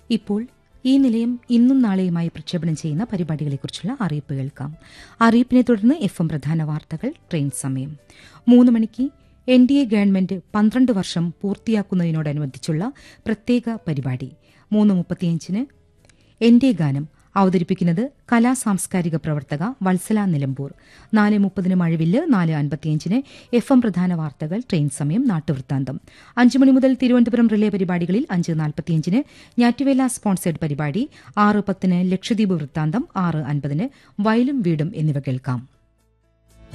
ഇപ്പോൾ ഈ നിലയം ഇന്നും നാളെയുമായി പ്രക്ഷേപണം ചെയ്യുന്ന പരിപാടികളെക്കുറിച്ചുള്ള അറിയിപ്പ് കേൾക്കാം അറിയിപ്പിനെ തുടർന്ന് എഫ് എം പ്രധാന വാർത്തകൾ ട്രെയിൻ സമയം മൂന്ന് മണിക്ക് എൻ ഡി എ ഗവൺമെന്റ് പന്ത്രണ്ട് വർഷം പൂർത്തിയാക്കുന്നതിനോടനുബന്ധിച്ചുള്ള പ്രത്യേക പരിപാടി മൂന്ന് മുപ്പത്തിയഞ്ചിന് എന്റെ ഗാനം അവതരിപ്പിക്കുന്നത് കലാ സാംസ്കാരിക പ്രവർത്തക വത്സല നിലമ്പൂർ നാല് മുപ്പതിന് മഴവില്ല് നാല് അൻപത്തിയഞ്ചിന് എഫ് എം പ്രധാന വാർത്തകൾ ട്രെയിൻ സമയം നാട്ടുവൃത്താന്തം അഞ്ചു മണി മുതൽ തിരുവനന്തപുരം റിലേ പരിപാടികളിൽ അഞ്ച് നാൽപ്പത്തിയഞ്ചിന് ഞാറ്റുവേല സ്പോൺസേഡ് പരിപാടി ആറ് പത്തിന് ലക്ഷദ്വീപ് വൃത്താന്തം ആറ് അൻപതിന് വയലും വീടും എന്നിവ കേൾക്കാം